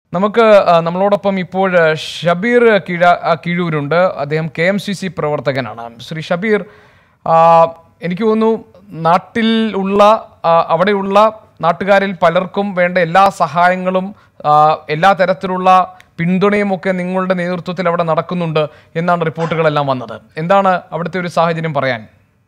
നമുക്ക് ആ, നമ്മളോടൊപ്പം ഇപ്പോൾ ആ, ഷബീർ കീഴ ആ, കീഴൂരുണ്ട് അദ്ദേഹം കെ എം സി സി പ്രവർത്തകനാണ് ശ്രീ ഷബീർ ആ, എനിക്ക് തോന്നുന്നു നാട്ടിൽ ഉള്ള ആ, അവിടെയുള്ള നാട്ടുകാരിൽ പലർക്കും വേണ്ട എല്ലാ സഹായങ്ങളും ആ, എല്ലാ തരത്തിലുള്ള പിന്തുണയും ഒക്കെ നിങ്ങളുടെ നേതൃത്വത്തിൽ അവിടെ നടക്കുന്നുണ്ട് എന്നാണ് റിപ്പോർട്ടുകളെല്ലാം വന്നത് എന്താണ് അവിടുത്തെ ഒരു സാഹചര്യം പറയാൻ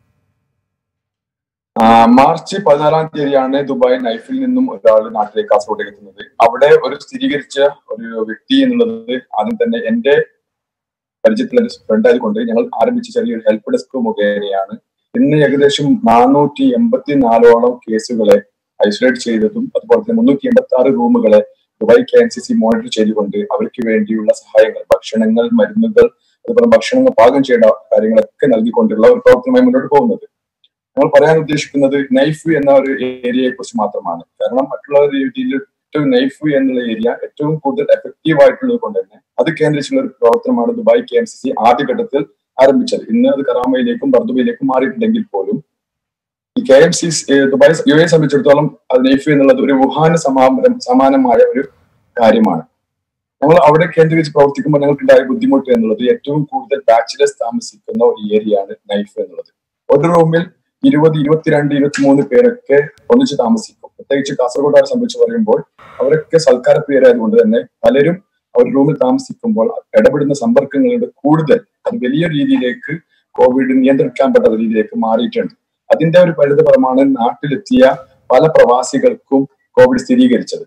ആ, മാർച്ച് പതിനാലാം തീയതിയാണ് ദുബായ് നൈഫിൽ നിന്നും ഒരാൾ നാട്ടിലേക്ക് കാസർഗോഡേക്ക് എത്തുന്നത് അവിടെ ഒരു സ്ഥിരീകരിച്ച ഒരു വ്യക്തി എന്നുള്ളത് ആദ്യം തന്നെ എന്റെ പരിചയത്തിൽ എന്റെ ഫ്രണ്ട് ആയതുകൊണ്ട് ഞങ്ങൾ ആരംഭിച്ച ചെറിയൊരു ഹെൽപ്പ് ഡെസ്ക് മുഖേനയാണ് ഇന്ന് ഏകദേശം നാനൂറ്റി എൺപത്തി നാലോളം കേസുകളെ ഐസൊലേറ്റ് ചെയ്തതും അതുപോലെ തന്നെ മുന്നൂറ്റി എൺപത്തി ആറ് റൂമുകളെ Dubai K N C C monitor ചെയ്തുകൊണ്ട് അവർക്ക് വേണ്ടിയുള്ള സഹായങ്ങൾ ഭക്ഷണങ്ങൾ മരുന്നുകൾ അതുപോലെ ഭക്ഷണങ്ങൾ പാകം ചെയ്യേണ്ട കാര്യങ്ങളൊക്കെ നൽകിക്കൊണ്ടുള്ള ഒരു പ്രവർത്തനമായി മുന്നോട്ട് പോകുന്നത് നമ്മൾ പറയാൻ ഉദ്ദേശിക്കുന്നത് നൈഫ് എന്ന ഒരു ഏരിയയെ കുറിച്ച് മാത്രമാണ് കാരണം മറ്റുള്ള രീതിയിൽ ഏറ്റവും നൈഫ് എന്നുള്ള ഏരിയ ഏറ്റവും കൂടുതൽ എഫക്റ്റീവ് ആയിട്ടുള്ളത് കൊണ്ട് തന്നെ അത് കേന്ദ്രീകരിച്ചുള്ള ഒരു പ്രവർത്തനമാണ് Dubai K M C C ആദ്യഘട്ടത്തിൽ ആരംഭിച്ചത് ഇന്ന് അത് കറാമയിലേക്കും ബർദുബയിലേക്കും മാറിയിട്ടുണ്ടെങ്കിൽ പോലും ഈ K M C Dubai U A സംബന്ധിച്ചിടത്തോളം അത് നൈഫ് എന്നുള്ളത് ഒരു വുഹാന് സമാനം സമാനമായ ഒരു കാര്യമാണ് ഞങ്ങൾ അവിടെ കേന്ദ്രീകരിച്ച് പ്രവർത്തിക്കുമ്പോൾ ഞങ്ങൾക്കുണ്ടായ ബുദ്ധിമുട്ട് എന്നുള്ളത് ഏറ്റവും കൂടുതൽ ബാച്ചിലേഴ്സ് താമസിക്കുന്ന ഒരു ഏരിയയാണ് നൈഫ് എന്നുള്ളത് ഒരു റൂമിൽ ഇരുപത് ഇരുപത്തിരണ്ട് ഇരുപത്തിമൂന്ന് പേരൊക്കെ ഒന്നിച്ച് താമസിക്കും പ്രത്യേകിച്ച് കാസർഗോഡ് സംബന്ധിച്ച് പറയുമ്പോൾ അവരൊക്കെ സൽക്കാരപ്രിയരായതുകൊണ്ട് തന്നെ പലരും അവർ റൂമിൽ താമസിക്കുമ്പോൾ ഇടപെടുന്ന സമ്പർക്കങ്ങളുടെ കൂടുതൽ അത് വലിയ രീതിയിലേക്ക് കോവിഡ് നിയന്ത്രിക്കാൻ പറ്റാത്ത രീതിയിലേക്ക് മാറിയിട്ടുണ്ട് അതിന്റെ ഒരു പരിണിതഫലമാണ് നാട്ടിലെത്തിയ പല പ്രവാസികൾക്കും കോവിഡ് സ്ഥിരീകരിച്ചത്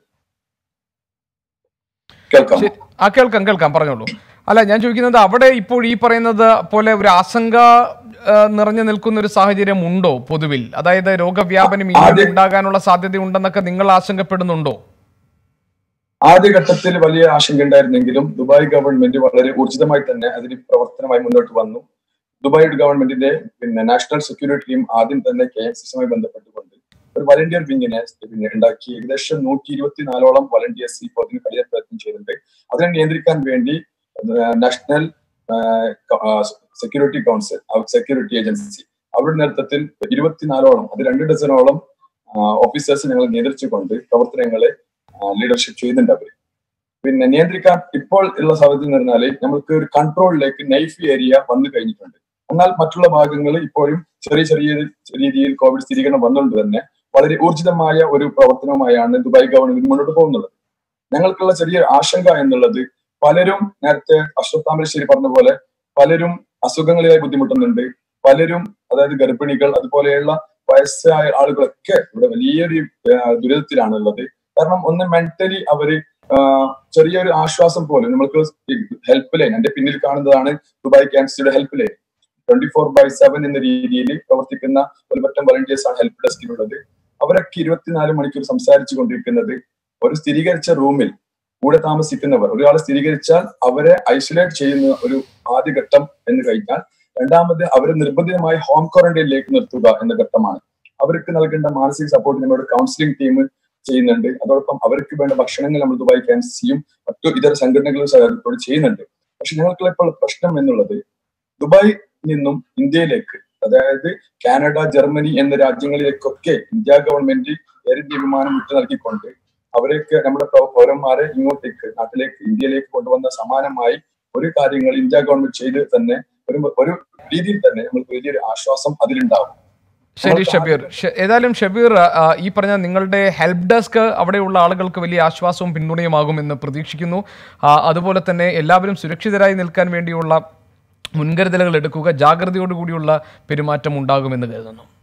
കേൾക്കാം ശരി. ആ കേൾക്കാം കേൾക്കാം പറഞ്ഞോളൂ അല്ല ഞാൻ ചോദിക്കുന്നത് അവിടെ ഇപ്പോൾ ഈ പറയുന്നത് പോലെ ഒരു ആശങ്ക ആ, നിറഞ്ഞു നിൽക്കുന്ന ഒരു സാഹചര്യം ഉണ്ടോ പൊതുവിൽ അതായത് രോഗവ്യാപനം ഇനി ആദ്യം- ഉണ്ടാകാനുള്ള സാധ്യത ഉണ്ടെന്നൊക്കെ നിങ്ങൾ ആശങ്കപ്പെടുന്നുണ്ടോ ആദ്യഘട്ടത്തിൽ വലിയ ആശങ്ക ഉണ്ടായിരുന്നെങ്കിലും ദുബായ് ഗവൺമെന്റ് വളരെ ഊർജിതമായി തന്നെ അതിന് പ്രവർത്തനമായി മുന്നോട്ട് വന്നു ദുബായ് ഗവൺമെന്റിന്റെ പിന്നെ നാഷണൽ സെക്യൂരിറ്റി ടീം ആദ്യം തന്നെ കെ എം സിസുമായി ബന്ധപ്പെട്ടുകൊണ്ട് ഒരു വളണ്ടിയർ വിങ്ങിനെ പിന്നെ ഉണ്ടാക്കി ഏകദേശം നൂറ്റി ഇരുപത്തിനാലോളം വളണ്ടിയേഴ്സ് ഇപ്പോൾ അതിന് കഠിന പ്രയത്നം ചെയ്യുന്നുണ്ട് അതിനെ നിയന്ത്രിക്കാൻ വേണ്ടി national security council security agency അവരുടെ നേതൃത്വത്തിൽ ഇരുപത്തിനാലോളം അത് രണ്ട് ഡസനോളം ഓഫീസേഴ്സ് ഞങ്ങൾ നിയന്ത്രിച്ചുകൊണ്ട് പ്രവർത്തനങ്ങളെ ലീഡർഷിപ്പ് ചെയ്യുന്നുണ്ട് അവര് പിന്നെ നിയന്ത്രിക്കാൻ ഇപ്പോൾ ഉള്ള സാഹചര്യം എന്ന് പറഞ്ഞാല് നമ്മൾക്ക് ഒരു കൺട്രോളിലേക്ക് നൈഫ് ഏരിയ വന്നു കഴിഞ്ഞിട്ടുണ്ട് എന്നാൽ മറ്റുള്ള ഭാഗങ്ങൾ ഇപ്പോഴും ചെറിയ ചെറിയ രീതിയിൽ കോവിഡ് സ്ഥിരീകരണം വന്നുകൊണ്ട് തന്നെ വളരെ ഊർജിതമായ ഒരു പ്രവർത്തനവുമായാണ് ദുബായ് ഗവൺമെന്റ് മുന്നോട്ട് പോകുന്നത് ഞങ്ങൾക്കുള്ള ചെറിയ ആശങ്ക എന്നുള്ളത് പലരും നേരത്തെ അഷ്റഫ് താമരശ്ശേരി പറഞ്ഞ പോലെ പലരും അസുഖങ്ങളിലായി ബുദ്ധിമുട്ടുന്നുണ്ട് പലരും അതായത് ഗർഭിണികൾ അതുപോലെയുള്ള വയസ്സായ ആളുകളൊക്കെ ഇവിടെ വലിയൊരു ആ, ദുരിതത്തിലാണുള്ളത് കാരണം ഒന്ന് മെന്റലി അവര് ആ, ചെറിയൊരു ആശ്വാസം പോലും നമ്മൾക്ക് ഹെൽപ്പ് ലൈൻ എന്റെ പിന്നിൽ കാണുന്നതാണ് ദുബായ് ക്യാൻസറുടെ help line twenty four by seven എന്ന രീതിയിൽ പ്രവർത്തിക്കുന്ന ഒരു പറ്റം വളണ്ടിയേഴ്സ് ആണ് ഹെൽപ്പ് ഡെസ്കിലുള്ളത് അവരൊക്കെ ഇരുപത്തിനാല് മണിക്കൂർ സംസാരിച്ചു കൊണ്ടിരിക്കുന്നത് ഒരു സ്ഥിരീകരിച്ച റൂമിൽ കൂടെ താമസിക്കുന്നവർ ഒരാൾ സ്ഥിരീകരിച്ചാൽ അവരെ ഐസൊലേറ്റ് ചെയ്യുന്ന ഒരു ആദ്യഘട്ടം എന്ന് കഴിഞ്ഞാൽ രണ്ടാമത് അവരെ നിർബന്ധിതമായി ഹോം ക്വാറന്റൈനിലേക്ക് നിർത്തുക എന്ന ഘട്ടമാണ് അവർക്ക് നൽകേണ്ട മാനസിക സപ്പോർട്ട് നമ്മുടെ കൗൺസിലിംഗ് ടീം ചെയ്യുന്നുണ്ട് അതോടൊപ്പം അവർക്ക് വേണ്ട ഭക്ഷണങ്ങൾ നമ്മൾ ദുബായ് ക്യാൻസിയും മറ്റു ഇതര സംഘടനകളും സഹകരണത്തോട് ചെയ്യുന്നുണ്ട് പക്ഷെ ഞങ്ങൾക്കുള്ള ഇപ്പോൾ പ്രശ്നം എന്നുള്ളത് ദുബായ് നിന്നും ഇന്ത്യയിലേക്ക് അതായത് കാനഡ ജർമ്മനി എന്ന രാജ്യങ്ങളിലേക്കൊക്കെ ഇന്ത്യ ഗവൺമെന്റ് എയർ ഇന്ത്യ വിമാനം വിട്ടു നൽകിക്കൊണ്ട് അവരൊക്കെ നമ്മുടെ പൗ- പൗരന്മാരെ ഇങ്ങോട്ടേക്ക് നാട്ടിലേക്ക് ഇന്ത്യയിലേക്ക് കൊണ്ടുവന്ന സമാനമായി ഒരു കാര്യങ്ങൾ ഇന്ത്യ ഗവൺമെന്റ് ചെയ്ത് തന്നെ ഒരു ഒരു രീതിയിൽ തന്നെ നമുക്ക് വലിയൊരു ആശ്വാസം അതിലുണ്ടാവും ശരി ഷബീർ ഷ- ഏതായാലും ഷബീർ ആ, ഈ പറഞ്ഞ നിങ്ങളുടെ ഹെൽപ്പ് ഡെസ്ക് അവിടെയുള്ള ആളുകൾക്ക് വലിയ ആശ്വാസവും പിന്തുണയുമാകുമെന്ന് പ്രതീക്ഷിക്കുന്നു ആ, അതുപോലെ തന്നെ എല്ലാവരും സുരക്ഷിതരായി നിൽക്കാൻ വേണ്ടിയുള്ള മുൻകരുതലുകൾ എടുക്കുക ജാഗ്രതയോടുകൂടിയുള്ള പെരുമാറ്റം ഉണ്ടാകുമെന്ന് കരുതുന്നു